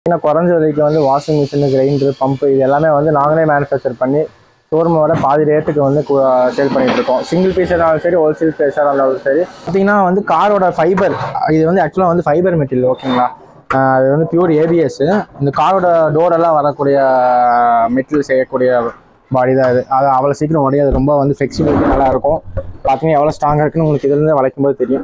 இன்னும் குறைஞ்ச விலைக்கு வந்து வாஷிங் மிஷின் கிரைண்டர் பம்பு இது எல்லாமே வந்து நாங்களே மேனுஃபேக்சர் பண்ணி ஷோரூமோட பாதி ரேட்டுக்கு வந்து சேல் பண்ணிட்டு இருக்கோம் சிங்கிள் பீஸாக இருந்தாலும் சரி ஹோல்சேல் பீஸாக இருந்தாலும் சரி பார்த்தீங்கன்னா வந்து காரோட ஃபைபர் இது வந்து ஆக்சுவலாக வந்து ஃபைபர் மெட்டீரியல் ஓகேங்களா ஆஹ் அது வந்து பியூர் ஏபிஎஸ் இந்த காரோட டோரெல்லாம் வரக்கூடிய மெட்டீரியல் செய்யக்கூடிய பாடி தான் இது அது அவ்வளோ சீக்கிரம் உடையாது ரொம்ப வந்து ஃப்ளெக்சிபிலிட்டி நல்லா இருக்கும் பார்த்தீங்கன்னா எவ்வளோ ஸ்ட்ராங்காக இருக்குன்னு உங்களுக்கு இதுலேருந்து வளைக்கும் போது தெரியும்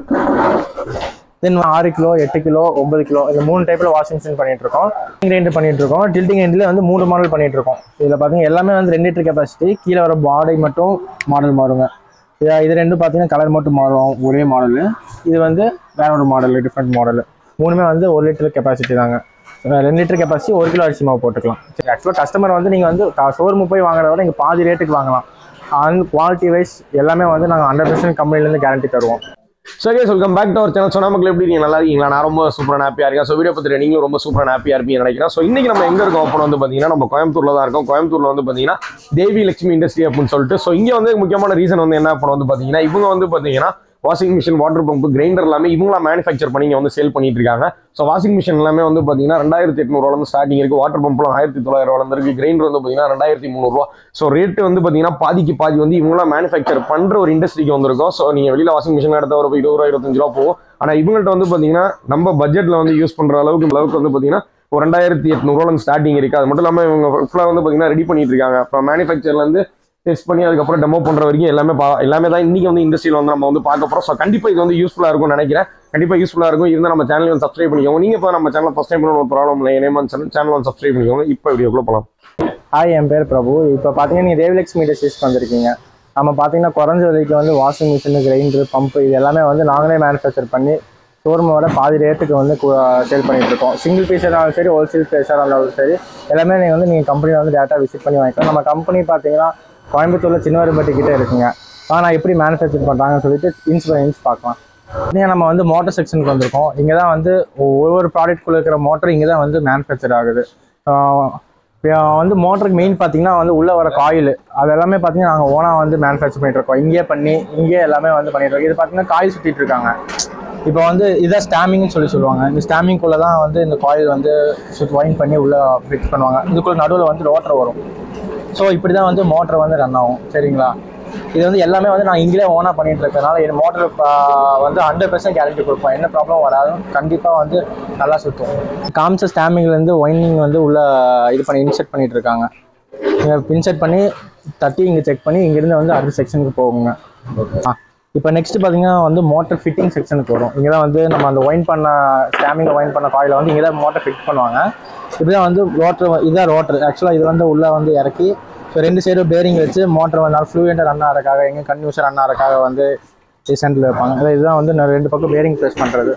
தென் ஆறு கிலோ எட்டு கிலோ ஒன்பது கிலோ இந்த மூணு டைப்பில் வாஷிங் மிஷின் பண்ணிட்டு இருக்கோம் கிரைண்டர் பண்ணிட்டு இருக்கோம் டில்டிங் எண்டில் வந்து மூணு மாடல் பண்ணிட்டு இருக்கோம் இதில் பார்த்தீங்கன்னா எல்லாமே வந்து ரெண்டு லிட்டர் கெப்பாசிட்டி கீழே வர பாடி மட்டும் மாடல் மாறுங்க இது இது ரெண்டும் பார்த்தீங்கன்னா கலர் மட்டும் மாறும் ஒரே மாடலு இது வந்து வேற ஒரு மாடல் டிஃப்ரெண்ட் மாடல் மூணுமே வந்து ஒரு லிட்டர் கெப்பாசிட்டி தாங்க அஹ் ரெண்டு லிட்டர் கெப்பாசிட்டி ஒரு கிலோ அரிசி மாவு போட்டுக்கலாம் சரி ஆக்சுவலாக கஸ்டமர் வந்து நீங்கள் வந்து ஷோரூம் போய் வாங்குறத விட இங்கே பாதி ரேட்டுக்கு வாங்கலாம் அண்ட் குவாலிட்டி வைஸ் எல்லாமே வந்து நாங்கள் ஹண்ட்ரட் பர்சன்ட் கம்பெனிலேருந்து கேரண்டி தருவோம் so guys welcome back to our channel so நமக்கு எப்படி இருக்கீங்க நல்லா இருக்கீங்களா நான் ரொம்ப சூப்பராக ஹாப்பியாக இருக்கேன் ஸோ வீடியோ பார்த்துட்டு நீங்களும் ரொம்ப சூப்பராக ஹாப்பியாக இருப்பீங்க நினைக்கிறேன் ஸோ இன்னைக்கு நம்ம எங்கே இருக்கோம் அப்போ வந்து பார்த்தீங்கன்னா நம்ம கோயம்புத்தூர்ல தான் இருக்கோம் கோயம்புத்தூர்ல வந்து பார்த்தீங்கன்னா தேவி லட்சுமி இண்டஸ்ட்ரி அப்படின்னு சொல்லிட்டு ஸோ இங்கே வந்து முக்கியமான ரீசன் வந்து என்ன அப்போ வந்து பார்த்தீங்கன்னா இவங்க வந்து பார்த்தீங்கன்னா washing machine water pump grinder எல்லாமே இவங்களா மேனுஃபேக்சர் பண்ணி இங்கே வந்து சேல் பண்ணிட்டு இருக்காங்க ஸோ வாஷிங் மிஷின் எல்லாமே வந்து பார்த்தீங்கன்னா ரெண்டாயிரத்தி எட்நூறுவாலேருந்து ஸ்டார்டிங் இருக்கு வாட்டர் பம்ப்லாம் ஆயிரத்தி தொள்ளாயிரம் இருக்கு கிரைண்டர் வந்து பார்த்தீங்கன்னா ரெண்டாயிரத்தி முந்நூறுவா ஸோ ரேட்டு வந்து பார்த்தீங்கன்னா பாதிக்கு பாதி வந்து இவங்களாம் மேனுஃபேக்சர் பண்ணுற ஒரு இண்டஸ்ட்ரிக்கு வந்திருக்கும் ஸோ நீங்கள் வெளியில் வாஷிங் மிஷின் எடுத்த ஒரு இருபது ரூபா இருபத்தஞ்சு ரூபா போகும் ஆனால் இவங்கள்ட்ட வந்து பார்த்தீங்கன்னா நம்ம பட்ஜெட்டில் வந்து யூஸ் பண்ணுற அளவுக்கு அளவுக்கு வந்து பார்த்தீங்கன்னா ஒரு ரெண்டாயிரத்தி எட்நூறுவாலேருந்து ஸ்டார்டிங் இருக்குது அது மட்டும் இல்லாமல் இவங்க ஃபுல்லாக வந்து பார்த்தீங்கன்னா ரெடி பண்ணிட்டு இருக்காங்க அப்புறம் மேனுஃபேக்சர்லேருந்து டெஸ்ட் பண்ணி அதுக்கப்புறம் டெமோ பண்ணுற வரைக்கும் எல்லாமே பா எல்லாமே தான் இன்றைக்கி வந்து இண்டஸ்ட்ரியில் வந்து நம்ம வந்து பார்க்க போகிறோம் ஸோ கண்டிப்பாக இது வந்து யூஸ்ஃபுல்லாக இருக்கும்னு நினைக்கிறேன் கண்டிப்பாக யூஸ்ஃபுல்லாக இருக்கும் இருந்தால் நம்ம சேனல் வந்து சப்ஸ்கிரைப் பண்ணிக்கோங்க நீங்கள் இப்போ நம்ம சேனல் ஃபஸ்ட் டைம் பண்ண ஒரு ப்ராப்ளம் இல்லை என்னேமான் சேனல் சேனல் வந்து சப்ஸ்கிரைப் பண்ணிக்கோங்க இப்போ வீடியோக்குள்ள போகலாம் ஹாய் என் பேர் பிரபு இப்போ பார்த்தீங்கன்னா நீங்கள் தேவிலக்ஷ்மி இண்டஸ்ட்ரீஸ்க்கு வந்திருக்கீங்க நம்ம பார்த்தீங்கன்னா குறைஞ்ச விலைக்கு வந்து வாஷிங் மிஷின் கிரைண்டர் பம்பு இது எல்லாமே வந்து நாங்களே மேனுஃபேக்சர் பண்ணி ஷோரூமோட பாதி ரேட்டுக்கு வந்து சேல் பண்ணிட்டு இருக்கோம் சிங்கிள் பீஸாக இருந்தாலும் சரி ஹோல்சேல் பீஸாக இருந்தாலும் சரி எல்லாமே நீங்கள் வந்து நீங்கள் கம்பெனியில் வந்து டேரெக்டாக விசிட் பண்ணி வாங்கிக்கலாம் நம்ம கம்பெனி பார்த்தீங்கன்னா கோயம்புத்தூரில் சின்னவரம்பட்டி கிட்டே இருக்குங்க ஆனால் எப்படி மேனுஃபேக்சர் பண்ணுறாங்கன்னு சொல்லிட்டு இன்ச் பை இன்ச் பார்க்கலாம் நீங்கள் நம்ம வந்து மோட்டர் செக்ஷனுக்கு வந்திருக்கோம் இங்கே தான் வந்து ஒவ்வொரு ப்ராடக்ட்குள்ளே இருக்கிற மோட்டர் இங்கே தான் வந்து மேனுஃபேக்சர் ஆகுது ஆஹ் இப்போ வந்து மோட்டருக்கு மெயின் பார்த்தீங்கன்னா வந்து உள்ளே வர காயில் அது எல்லாமே பார்த்தீங்கன்னா நாங்கள் ஓனாக வந்து மேனுஃபேக்சர் பண்ணிட்டு இருக்கோம் இங்கேயே பண்ணி இங்கேயே எல்லாமே வந்து பண்ணிட்டு இருக்கோம் இது பார்த்தீங்கன்னா காயில் சுற்றிட்டு இருக்காங்க இப்போ வந்து இதான் ஸ்டாமிங்னு சொல்லி சொல்லுவாங்க இந்த ஸ்டாமிங்குள்ளே தான் வந்து இந்த காயில் வந்து சுற்றி ஒயின் பண்ணி உள்ளே ஃபிக்ஸ் பண்ணுவாங்க இதுக்குள்ள நடுவில் வந்து ரோட்டர் வரும் ஸோ இப்படி தான் வந்து மோட்டர் வந்து ரன் ஆகும் சரிங்களா இது வந்து எல்லாமே வந்து நான் இங்கேயே ஓனாக பண்ணிட்டு இருக்கறனால என் மோட்டர் வந்து ஹண்ட்ரட் பர்சன்ட் கேரண்டி கொடுப்போம் என்ன ப்ராப்ளம் வராது கண்டிப்பாக வந்து நல்லா சுற்றும் காமிச்ச ஸ்டாமிங்லேருந்து ஒயினிங் வந்து உள்ள இது பண்ணி இன்செர்ட் பண்ணிட்டு இருக்காங்க இன்செர்ட் பண்ணி தட்டி இங்கே செக் பண்ணி இங்கேருந்து வந்து அடுத்த செக்ஷனுக்கு போகுங்க ஆ இப்போ நெக்ஸ்ட் பார்த்தீங்கன்னா வந்து மோட்டர் ஃபிட்டிங் செக்ஷனுக்கு வரும் இங்கே தான் வந்து நம்ம அந்த ஒயின் பண்ண ஸ்டாமிங்கை ஒயின் பண்ண காயில் வந்து இங்கே தான் மோட்டர் ஃபிட் பண்ணுவாங்க இப்படிதான் வந்து ரோட்டர் இதுதான் ரோட்டர் ஆக்சுவலாக இது வந்து உள்ளே வந்து இறக்கி ஸோ ரெண்டு சைடும் பேரிங் வச்சு மோட்டர் வந்தாலும் ஃப்ளூயண்டாக ரன் ஆகிறதுக்காக எங்கே கன்யூஸாக ரன் ஆகிறதுக்காக வந்து சென்டரில் வைப்பாங்க அதான் இதுதான் வந்து நான் ரெண்டு பக்கம் பேரிங் ப்ரெஸ் பண்ணுறது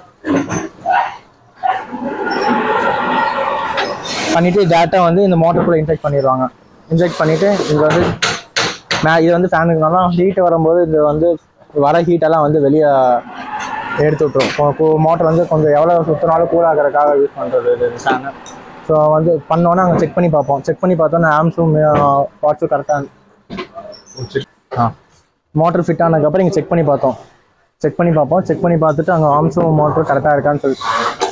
பண்ணிவிட்டு டேட்டா வந்து இந்த மோட்டருக்குள்ளே இன்ஜெக்ட் பண்ணிடுவாங்க இன்ஜெக்ட் பண்ணிவிட்டு இங்கே வந்து மே இது வந்து ஃபேனுக்குனால ஹீட் வரும்போது இது வந்து வர ஹீட்டெல்லாம் வந்து வெளியே எடுத்து விட்ரும் மோட்டர் வந்து கொஞ்சம் எவ்வளோ சுற்றினாலும் கூல் ஆகிறதுக்காக யூஸ் பண்ணுறது இது ஃபேனு ஸோ வந்து பண்ணோன்னே அங்கே செக் பண்ணி பார்ப்போம் செக் பண்ணி பார்த்தோன்னா ஆம்ஸும் வாட்ஸும் கரெக்டாக ஆ மோட்டர் ஃபிட் ஆனதுக்கப்புறம் இங்கே செக் பண்ணி பார்த்தோம் செக் பண்ணி பார்ப்போம் செக் பண்ணி பார்த்துட்டு அங்கே ஆம்ஸும் மோட்டரும் கரெக்டாக இருக்கான்னு சொல்லி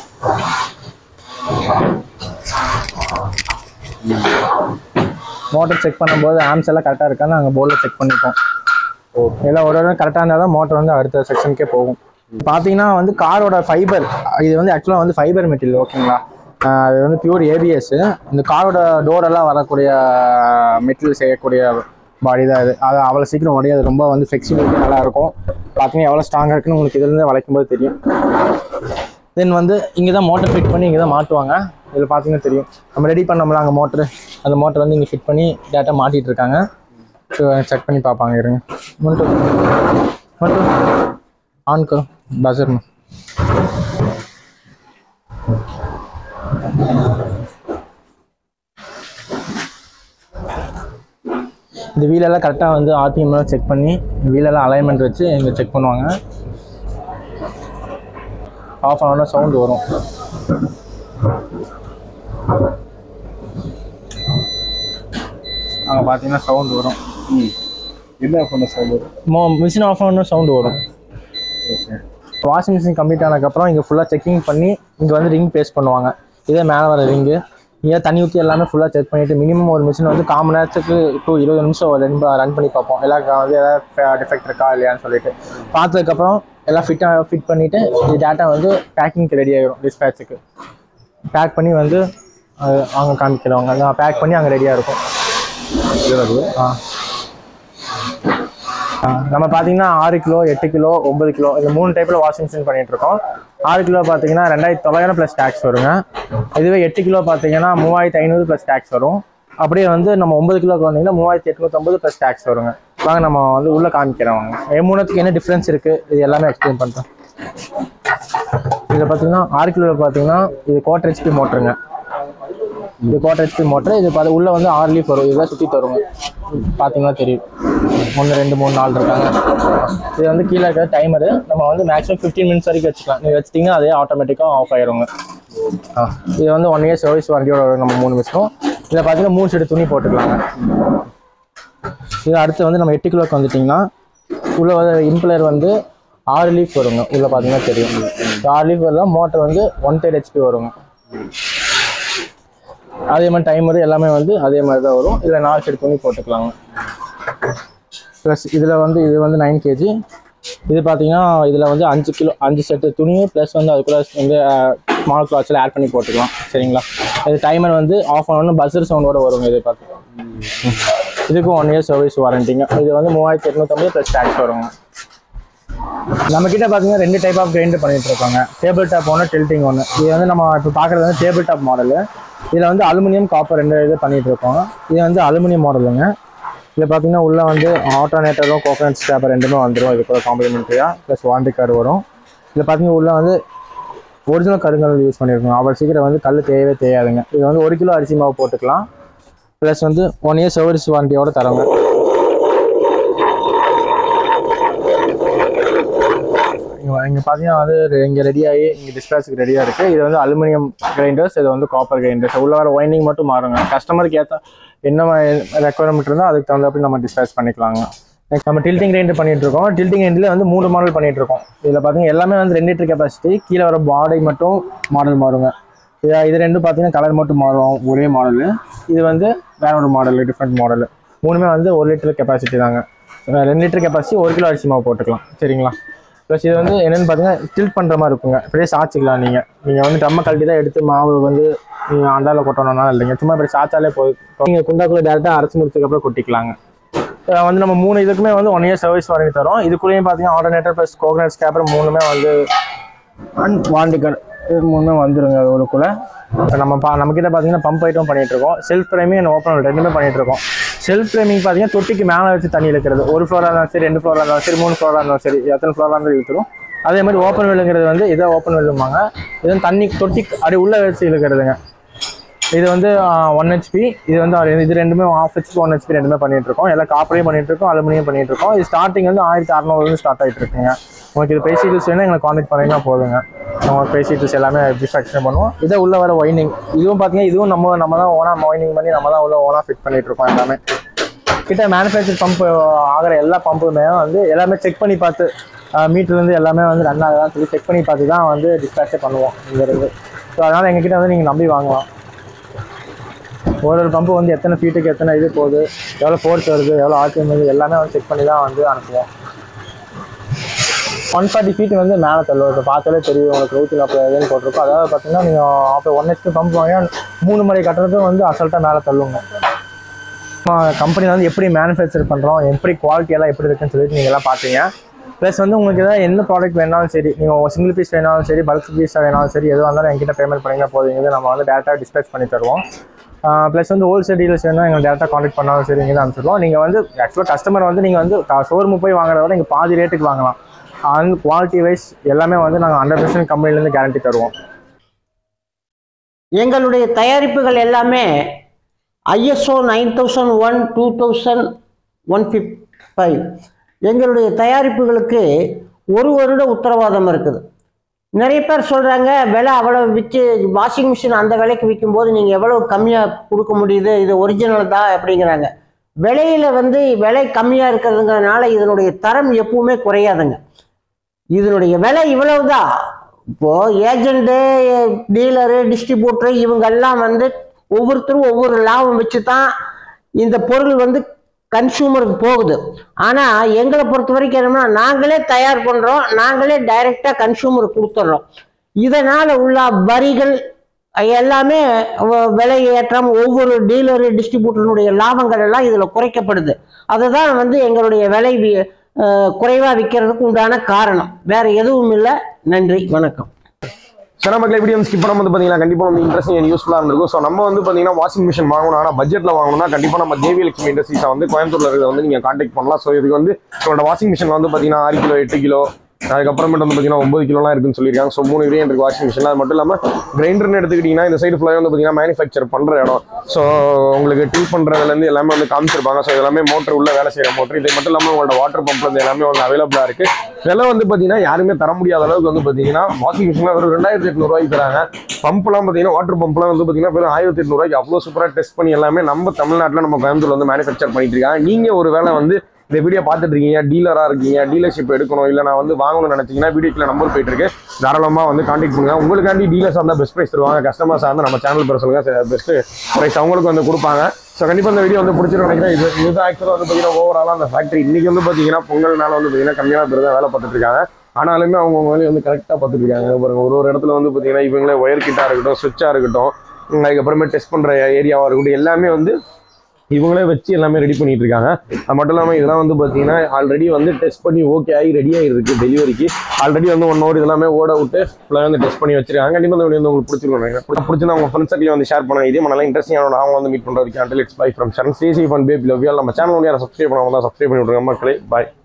மோட்டர் செக் பண்ணும்போது ஆம்ஸ் எல்லாம் கரெக்டாக இருக்கான்னு நாங்கள் போர்டில் செக் பண்ணிப்போம் எல்லாம் ஒரு ஒரு கரெக்டாக இருந்தால் தான் மோட்டர் வந்து அடுத்த செக்ஷனுக்கே போகும் பார்த்தீங்கன்னா வந்து காரோட ஃபைபர் இது வந்து ஆக்சுவலாக வந்து ஃபைபர் மெட்டீரியல் ஓகேங்களா ஆஹ் அது வந்து பியூர் ஏபிஎஸ் இந்த காரோட டோரெல்லாம் வரக்கூடிய மெட்டீரியல் செய்யக்கூடிய பாடி தான் இது அது அவ்வளோ சீக்கிரம் உடையாது ரொம்ப வந்து ஃப்ளெக்சிபிலிட்டி நல்லா இருக்கும் பார்த்தீங்கன்னா எவ்வளோ ஸ்ட்ராங்காக இருக்குன்னு உங்களுக்கு இதுலேருந்து வளைக்கும் போது தெரியும் தென் வந்து இங்கே தான் மோட்டர் ஃபிட் பண்ணி இங்கே தான் மாட்டுவாங்க இதில் பார்த்தீங்கன்னா தெரியும் நம்ம ரெடி பண்ணோம்ல அங்கே மோட்ரு அந்த மோட்டர் வந்து இங்கே ஃபிட் பண்ணி டேட்டா மாட்டிட்டு இருக்காங்க செக் பண்ணி பார்ப்பாங்க இருங்க மட்டும் மட்டும் ஆன் கோ பசர் இந்த வீலெல்லாம் கரெக்டாக வந்து ஆர்பிஎம்லாம் செக் பண்ணி வீலெல்லாம் அலைன்மெண்ட் வச்சு இங்கே செக் பண்ணுவாங்க ஆஃப் ஆனோட சவுண்ட் வரும் அங்கே பார்த்தீங்கன்னா சவுண்ட் வரும் என்ன பண்ண சவுண்ட் மோ மிஷின் ஆஃப் ஆன சவுண்ட் வரும் வாஷிங் மிஷின் கம்ப்ளீட் ஆனதுக்கப்புறம் இங்கே ஃபுல்லாக செக்கிங் பண்ணி இங்கே வந்து ரிங் பேஸ்ட் பண்ணுவாங்க இதே மேலே வர ரிங்கு இங்கே தண்ணி ஊற்றி எல்லாமே ஃபுல்லாக செக் பண்ணிவிட்டு மினிமம் ஒரு மிஷின் வந்து கால் மணி நேரத்துக்கு டூ இருபது நிமிஷம் ரன் ரன் பண்ணி பார்ப்போம் எல்லாம் வந்து ஏதாவது டிஃபெக்ட் இருக்கா இல்லையான்னு சொல்லிட்டு பார்த்ததுக்கப்புறம் எல்லாம் ஃபிட்டாக ஃபிட் பண்ணிவிட்டு இது டேட்டா வந்து பேக்கிங்க்கு ரெடி ஆகிடும் டிஸ்பேட்சுக்கு பேக் பண்ணி வந்து அது அவங்க காமிக்கிறவங்க பேக் பண்ணி அங்கே ரெடியாக இருக்கும் ஆ ஆ, நம்ம பார்த்தீங்கன்னா ஆறு கிலோ எட்டு கிலோ ஒன்பது கிலோ இந்த மூணு டைப்பில் வாஷிங் மிஷின் பண்ணிட்டு இருக்கோம் ஆறு கிலோ பார்த்தீங்கன்னா ரெண்டாயிரத்தி தொள்ளாயிரம் ப்ளஸ் டேக்ஸ் வருங்க இதுவே எட்டு கிலோ பார்த்தீங்கன்னா மூவாயிரத்தி ஐநூறு ப்ளஸ் டேக்ஸ் வரும் அப்படியே வந்து நம்ம ஒன்பது கிலோக்கு வந்தீங்கன்னா மூவாயிரத்தி எட்நூத்தொம்பது ப்ளஸ் டேக்ஸ் வருங்க வாங்க நம்ம வந்து உள்ளே காமிக்கிறோம் வாங்க மூணுத்துக்கு என்ன டிஃப்ரென்ஸ் இருக்குது இது எல்லாமே எக்ஸ்பிளைன் பண்ணுறேன் இதில் பார்த்தீங்கன்னா ஆறு கிலோவில் பார்த்தீங்கன்னா இது குவார்டர் ஹெச்பி மோட்டருங்க இது குவார்டர் ஹெச்பி மோட்டர் இது பார்த்து உள்ளே வந்து ஆறு லீஃப் வரும் இதெல்லாம் சுற்றி தருங்க பார்த்தீங்கன்னா தெரியும் ஒன்று ரெண்டு மூணு நாலு இருக்காங்க இது வந்து கீழே இருக்கிற டைமரு நம்ம வந்து மேக்ஸிமம் ஃபிஃப்டீன் மினிட்ஸ் வரைக்கும் வச்சுக்கலாம் நீங்கள் வச்சிட்டிங்கன்னா அதே ஆட்டோமேட்டிக்காக ஆஃப் ஆயிருங்க ஆ இது வந்து ஒன் இயர் சர்வீஸ் வாரண்டியோட வரும் நம்ம மூணு மிஷினும் இதில் பார்த்தீங்கன்னா மூணு செட்டு துணி போட்டுக்கலாங்க இது அடுத்து வந்து நம்ம எட்டு கிலோக்கு வந்துட்டிங்கன்னா உள்ள வந்து இம்ப்ளர் வந்து ஆறு லீஃப் வருங்க உள்ள பார்த்தீங்கன்னா தெரியும் இந்த ஆறு லீஃப் வரலாம் மோட்டர் வந்து ஒன் தேர்ட் ஹெச்பி வருங்க அதே மாதிரி டைமர் எல்லாமே வந்து அதே மாதிரி தான் வரும் இதில் நாலு செட் துணி போட்டுக்கலாங்க ப்ளஸ் இதில் வந்து இது வந்து நைன் கேஜி இது பார்த்தீங்கன்னா இதில் வந்து அஞ்சு கிலோ அஞ்சு செட்டு துணி ப்ளஸ் வந்து அதுக்குள்ள வந்து ஸ்மால் கிளாத்ஸில் ஆட் பண்ணி போட்டுக்கலாம் சரிங்களா இது டைமர் வந்து ஆஃப் ஆனோன்னு பஸ்ஸர் சவுண்டோட வருங்க இது பார்த்து இதுக்கும் ஒன் இயர் சர்வீஸ் வாரண்டிங்க இது வந்து மூவாயிரத்தி எட்நூத்தம்பது ப்ளஸ் டேக்ஸ் வருங்க நம்ம கிட்ட பார்த்தீங்கன்னா ரெண்டு டைப் ஆஃப் கிரைண்டர் பண்ணிட்டு இருக்காங்க டேபிள் டாப் ஒன்று டில்ட்டிங் ஒன்று இது வந்து நம்ம இப்போ பார்க்குறது வந்து டேபிள் டாப் மாடலு இதில் வந்து அலுமினியம் காப்பர் ரெண்டு இது பண்ணிட்டு இருக்கோம் இது வந்து அலுமினியம் மாடலுங்க இதில் பார்த்தீங்கன்னா உள்ள வந்து ஆல்டர்னேட்டரும் கோகனட் ஸ்டாப்பர் ரெண்டுமே வந்துடும் இது கூட காம்ப்ளிமெண்ட்ரியாக ப்ளஸ் வாரண்டி கார்டு வரும் இதில் பார்த்தீங்கன்னா உள்ள வந்து ஒரிஜினல் கருங்கல் யூஸ் பண்ணியிருக்கோம் அவ்வளோ சீக்கிரம் வந்து கல் தேயவே தேயாதுங்க இது வந்து ஒரு கிலோ அரிசி மாவு போட்டுக்கலாம் ப்ளஸ் வந்து ஒன் இயர் சர்வீஸ் வாரண்டியோட தரோங்க இங்கே இங்கே பார்த்தீங்கன்னா வந்து இங்கே ரெடி ஆகி இங்கே டிஸ்பேச்சுக்கு ரெடியாக இருக்குது இது வந்து அலுமினியம் கிரைண்டர்ஸ் இது வந்து காப்பர் கிரைண்டர்ஸ் உள்ள வர வைண்டிங் மட்டும் மாறுங்க கஸ்டமருக்கு ஏற்ற என்ன ரெக்குவயர்மெண்ட் இருந்தால் அதுக்கு தகுந்தாப்படி நம்ம டிஸ்பேச் பண்ணிக்கலாங்க நெக்ஸ்ட் நம்ம டில்ட்டிங் கிரைண்டர் பண்ணிட்டு இருக்கோம் டில்ட்டிங் கிரைண்டில் வந்து மூணு மாடல் பண்ணிட்டு இருக்கோம் இதில் பார்த்தீங்கன்னா எல்லாமே வந்து ரெண்டு லிட்டர் கெப்பாசிட்டி கீழே வர பாடி மட்டும் மாடல் மாறுங்க இது இது ரெண்டும் பார்த்தீங்கன்னா கலர் மட்டும் மாறும் ஒரே மாடலு இது வந்து வேற ஒரு மாடல் டிஃப்ரெண்ட் மாடல் மூணுமே வந்து ஒரு லிட்டர் கெப்பாசிட்டி தாங்க அஹ் ரெண்டு லிட்டர் கெப்பாசிட்டி ஒரு கிலோ அரிசி மாவு போட்டுக்கலாம் சரிங்களா ப்ளஸ் இது வந்து என்னென்னு பார்த்தீங்கன்னா டில்ட் பண்ணுற மாதிரி இருக்குங்க இப்படியே சாய்ச்சிக்கலாம் நீங்கள் நீங்கள் வந்து டம்ம கழட்டி தான் எடுத்து மாவு வந்து நீங்கள் அண்டாவில் கொட்டணும்னா இல்லைங்க சும்மா இப்படி சாய்ச்சாலே போதும் நீங்கள் குண்டாக்குள்ளே டேரெக்டாக அரைச்சி முடிச்சதுக்கப்புறம் கொட்டிக்கலாங்க அஹ் வந்து நம்ம மூணு இதுக்குமே வந்து ஒன் இயர் சர்வீஸ் வாரண்டி தரோம் இதுக்குள்ளேயும் பார்த்தீங்கன்னா ஆல்டர்னேட்டர் ப்ளஸ் கோகனட் ஸ்கேப்பர் மூணுமே வந்து அண்ட் வாரண்டி கார்டு இது மூணுமே வந்துருங்க ஒருக்குள்ள இப்போ நம்ம பா நம்மக்கிட்ட பார்த்தீங்கன்னா பம்ப் ஐட்டம் பண்ணிட்டு இருக்கோம் செல்ஃப் ஃப்ரேமிங் அண்ட் ஓப்பன் ரெண்டுமே பண்ணிட்டு இருக்கோம் செல்ஃப் ஃப்ரேமிங் பார்த்தீங்கன்னா தொட்டிக்கு மேலே வச்சு தண்ணி இழுக்கிறது ஒரு ஃப்ளோராக இருந்தாலும் சரி ரெண்டு ஃப்ளோராக இருந்தாலும் சரி மூணு ஃப்ளோராக இருந்தாலும் சரி எத்தனை ஃப்ளோராக இருந்தாலும் இழுத்துரும் அதே மாதிரி ஓப்பன் வெல்லுங்கிறது வந்து இதை ஓப்பன் வெல்லுமாங்க இது வந்து தண்ணி தொட்டி அப்படி உள்ளே வச்சு இழுக்கிறதுங்க இது வந்து ஒன் ஹெச்பி இது வந்து அது- இது ரெண்டுமே ஆஃப் ஹெச்பி ஒன் ஹெச்பி ரெண்டுமே பண்ணிட்டு இருக்கோம் எல்லாம் காப்பரையும் பண்ணிட்டு இருக்கோம் அலுமினியம் பண்ணிட்டு இருக்கோம் இது ஸ்டார்டிங் வந்து ஆயிரத்தி அறநூறுலேருந்து ஸ்டார்ட் ஆகிட்டு இருக்குங்க உங்களுக்கு இது பேசி டூல்ஸ் வேணும் எங்களை காண்டாக்ட் பண்ணிங்கன்னா போதுங்க உங்களுக்கு பேசி டூல்ஸ் எல்லாமே டிஸ்ட்ராக்ஷன் பண்ணுவோம் இதை உள்ள வர வைண்டிங் இதுவும் பார்த்தீங்கன்னா இதுவும் நம்ம நம்ம தான் ஓனாக வைண்டிங் பண்ணி நம்ம தான் உள்ள ஓனாக ஃபிட் பண்ணிட்டு இருக்கோம் எல்லாமே கிட்ட மேனுஃபேக்சர் பம்ப் ஆகிற எல்லா பம்புமே வந்து எல்லாமே செக் பண்ணி பார்த்து மீட்டர்லேருந்து எல்லாமே வந்து ரன் ஆகுதான்னு சொல்லி செக் பண்ணி பார்த்து தான் வந்து டிஸ்பேச்சே பண்ணுவோம் இங்கேருந்து ஸோ அதனால் எங்ககிட்ட வந்து நீங்கள் நம்பி வாங்கலாம் ஒரு ஒரு பம்பு வந்து எத்தனை ஃபீட்டுக்கு எத்தனை இது போகுது எவ்வளோ ஃபோர்ஸ் வருது எவ்வளோ ஆர்டிஎம் வருது எல்லாமே வந்து செக் பண்ணி தான் வந்து அனுப்புவோம் ஒன் ஃபார்ட்டி ஃபீட் வந்து மேலே தள்ளுவோம் இப்போ பார்த்தாலே தெரியும் உங்களுக்கு நூற்றி நாற்பது இதுன்னு போட்டிருக்கோம் அதாவது பார்த்தீங்கன்னா நீங்கள் அப்போ ஒன் ஹெச்பி பம்ப் வாங்கினா மூணு மணி கட்டுறதும் வந்து அசல்ட்டாக மேலே தள்ளுங்க கம்பெனியில் வந்து எப்படி மேனுஃபேக்சர் பண்ணுறோம் எப்படி குவாலிட்டி எல்லாம் எப்படி இருக்குன்னு சொல்லிட்டு நீங்கள் எல்லாம் பார்த்தீங்க ப்ளஸ் வந்து உங்களுக்கு ஏதாவது என்ன ப்ராடக்ட் வேணாலும் சரி நீங்கள் சிங்கிள் பீஸ் வேணாலும் சரி பல்க் பீஸாக வேணாலும் சரி எதுவாக இருந்தாலும் எங்கிட்ட பேமெண்ட் பண்ணிங்கன்னா போதும் இது நம்ம வந்து டேரெக்டாக டிஸ்பேச் பண்ணி தருவோம் ப்ளஸ் வந்து ஹோல்சேல் டீலர்ஸ் வேணும் எங்களை டேரெக்டாக காண்டாக்ட் பண்ணாலும் சரி இங்கே தான் அனுப்பிச்சிடுவோம் நீங்கள் வந்து ஆக்சுவலாக கஸ்டமர் வந்து நீங்கள் வந்து ஷோரூம் போய் வாங்குறத விட இங்கே பாதி ரேட்டுக்கு வாங்கலாம் அண்ட் குவாலிட்டி வைஸ் எல்லாமே வந்து நாங்கள் ஹண்ட்ரட் பர்சன்ட் கம்பெனிலேருந்து கேரண்டி தருவோம் எங்களுடைய தயாரிப்புகள் எல்லாமே ISO nine thousand one two thousand one fifteen five எங்களுடைய தயாரிப்புகளுக்கு ஒரு வருட உத்தரவாதம் இருக்குது நிறைய பேர் சொல்கிறாங்க விலை அவ்வளோ விற்று வாஷிங் மிஷின் அந்த விலைக்கு விற்கும்போது நீங்கள் எவ்வளோ கம்மியாக கொடுக்க முடியுது இது ஒரிஜினல் தான் அப்படிங்கிறாங்க விலையில் வந்து விலை கம்மியாக இருக்கிறதுங்கிறதுனால இதனுடைய தரம் எப்பவுமே குறையாதுங்க இதனுடைய விலை இவ்வளவுதான் இப்போ ஏஜென்ட்டு டீலரு டிஸ்ட்ரிபியூட்டரு இவங்கெல்லாம் வந்து ஒவ்வொருத்தரும் ஒவ்வொரு லாபம் வச்சு தான் இந்த பொருள் வந்து கன்சூமருக்கு போகுது ஆனால் எங்களை பொறுத்த வரைக்கும் என்னன்னா நாங்களே தயார் பண்ணுறோம் நாங்களே டைரெக்டாக கன்சூமருக்கு கொடுத்துட்றோம் இதனால் உள்ள வரிகள் எல்லாமே வ- விலை ஏற்றம் ஒவ்வொரு டீலரு டிஸ்ட்ரிபியூட்டருடைய லாபங்கள் எல்லாம் இதில் குறைக்கப்படுது அதுதான் வந்து எங்களுடைய விலை வி- அஹ், குறைவா விற்கிறதுக்கு உண்டான காரணம் வேற எதுவும் இல்லை நன்றி வணக்கம் சில மக்கள் எப்படி வந்து ஸ்கிப் பண்ண வந்து பார்த்தீங்கன்னா கண்டிப்பாக வந்து இன்ட்ரெஸ்டிங் அண்ட் யூஸ்ஃபுல்லாக இருந்திருக்கும் ஸோ நம்ம வந்து பார்த்தீங்கன்னா வாஷிங் மிஷின் வாங்கணும் ஆனால் பட்ஜெட்டில் வாங்கணும்னா கண்டிப்பாக நம்ம தேவி லட்சுமி இண்டஸ்ட்ரீஸை வந்து கோயம்புத்தூர்ல இருக்கிறத வந்து நீங்கள் காண்டாக்ட் பண்ணலாம் ஸோ இதுக்கு வந்து உங்களோட வாஷிங் மிஷின் வந்து பார்த்தீங்கன்னா ஆறு கிலோ எட்டு கிலோ அதுக்கப்புறமேட்டு வந்து பார்த்தீங்கன்னா ஒன்பது கிலோலாம் இருக்குன்னு சொல்லியிருக்காங்க ஸோ மூணு வேரியன்ட் இருக்கு வாஷிங் மிஷின் அது மட்டும் இல்லாமல் கிரைண்டர்னு எடுத்துக்கிட்டிங்கன்னா இந்த சைடு ஃபுல்லாக வந்து பார்த்தீங்கன்னா மேனுஃபேக்சர் பண்ணுற இடம் ஸோ உங்களுக்கு டில் பண்ணுறதுலேருந்து எல்லாமே வந்து காமிச்சிருப்பாங்க ஸோ எல்லாமே மோட்டர் உள்ள வேலை செய்கிற மோட்டர் இது மட்டும் இல்லாமல் உங்களோட வாட்டர் பம்ப்லேருந்து எல்லாமே வந்து அவைலபிளாக இருக்குது விலை வந்து பார்த்தீங்கன்னா யாருமே தர முடியாத அளவுக்கு வந்து பார்த்தீங்கன்னா வாஷிங் மிஷின்லாம் ஒரு ரெண்டாயிரத்தி எட்நூறுவாய்க்கு தராங்க பம்ப்லாம் பார்த்தீங்கன்னா வாட்டர் பம்ப்லாம் வந்து பார்த்தீங்கன்னா வெறும் ஆயிரத்தி எட்நூறுவாய்க்கு அவ்வளோ சூப்பராக டெஸ்ட் பண்ணி எல்லாமே நம்ம தமிழ்நாட்டில் நம்ம கோயம்புத்தூர்ல வந்து மேனுஃபேக்சர் பண்ணிட்டு இருக்காங்க நீங்கள் ஒரு வேளை வந்து இந்த வீடியோ பார்த்துட்டு இருக்கீங்க டீலராக இருக்கீங்க டீலர்ஷிப் எடுக்கணும் இல்லை நான் வந்து வாங்கணும்னு நினச்சிங்கன்னா வீடியோக்கில் நம்பர் போயிட்டு இருக்கு தாராளமாக வந்து காண்டாக்ட் பண்ணுங்க உங்களுக்காண்டி டீலர்ஸ் இருந்தால் பெஸ்ட் ப்ரைஸ் தருவாங்க கஸ்டமர்ஸ் இருந்தால் நம்ம சேனல் பேர் சொல்லுங்க பெஸ்ட் ப்ரைஸ் அவங்களுக்கு வந்து கொடுப்பாங்க ஸோ கண்டிப்பாக இந்த வீடியோ வந்து பிடிச்சிருக்கும் நினைக்கிறேன் இது இது ஆக்சுவலாக வந்து பார்த்தீங்கன்னா ஓவராலாக அந்த ஃபேக்ட்ரி இன்னைக்கு வந்து பார்த்தீங்கன்னா பொங்கல்னால வந்து பார்த்தீங்கன்னா கம்மியான பேர் தான் வேலை பார்த்துட்டு இருக்காங்க ஆனாலுமே அவங்க வேலையை வந்து கரெக்டாக பார்த்துட்டு இருக்காங்க பாருங்க ஒரு ஒரு இடத்துல வந்து பார்த்தீங்கன்னா இவங்களே ஒயர் கிட்டாக இருக்கட்டும் சுவிட்சாக இருக்கட்டும் உம், அதுக்கப்புறமே டெஸ்ட் பண்ணுற ஏரியாவாக இருக்கட்டும் எல்லாமே வந்து இவங்களே வச்சு எல்லாமே ரெடி பண்ணிட்டு இருக்காங்க அது மட்டும் இல்லாமல் இதெல்லாம் வந்து பார்த்தீங்கன்னா ஆல்ரெடி வந்து டெஸ்ட் பண்ணி ஓகே ஆகி ரெடி ஆகிருக்கு டெலிவரிக்கு ஆல்ரெடி வந்து ஒன் ஹவர் இதெல்லாமே ஓட விட்டு ஃபுல்லாக வந்து டெஸ்ட் பண்ணி வச்சிருக்காங்க கண்டிப்பாக இந்த வீடியோ வந்து உங்களுக்கு பிடிச்சிருக்கும் நினைக்கிறேன் பிடிச்சிருந்தா உங்க ஃப்ரெண்ட்ஸ் சர்க்கிள் வந்து ஷேர் பண்ணுங்க இதே நல்லா இன்ட்ரெஸ்டிங்கான அவங்க வந்து மீட் பண்ணுற வரைக்கும் until it's bye from Charan Stacy fun baby love நம்ம சேனல் வந்து யாரை சப்ஸ்கிரைப் பண்ணாமல் தான் சப்ஸ்கிரைப் பண்ணி விட்ருங்க மக்களே பாய்